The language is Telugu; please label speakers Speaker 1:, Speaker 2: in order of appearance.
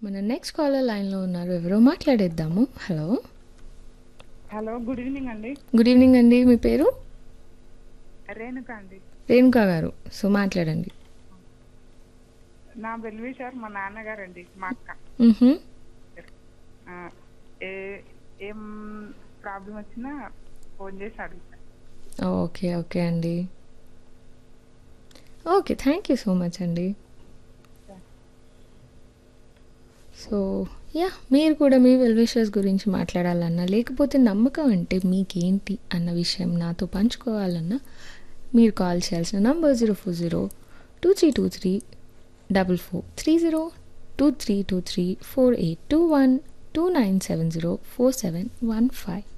Speaker 1: మన నెక్స్ట్ కాలర్ లైన్లో ఉన్నారు ఎవరో మాట్లాడేద్దాము హలో
Speaker 2: హలో గుడ్ ఈవినింగ్ అండి
Speaker 1: గుడ్ ఈవినింగ్ అండి మీ పేరు
Speaker 2: రేణుక అండి
Speaker 1: రేణుకా గారు సో మాట్లాడండి
Speaker 2: నా వెల్విషర్ మా నాన్నగారు అండి మా అక్క
Speaker 1: మ్హూ.
Speaker 2: ఆ, ఏ ఏం ప్రాబ్లం వచ్చినా ఫోన్ చేసి అడుగుతా
Speaker 1: ఓకే ఓకే అండి okay thank you so much అండి సో యా మీరు కూడా మీ వెల్ విషెస్ గురించి మాట్లాడాలన్నా లేకపోతే నమ్మకం అంటే మీకేంటి అన్న విషయం నాతో పంచుకోవాలన్నా మీరు కాల్ చేయాల్సిన number zero four zero two three two three double four three zero two three two three four eight two one two nine seven zero four seven one five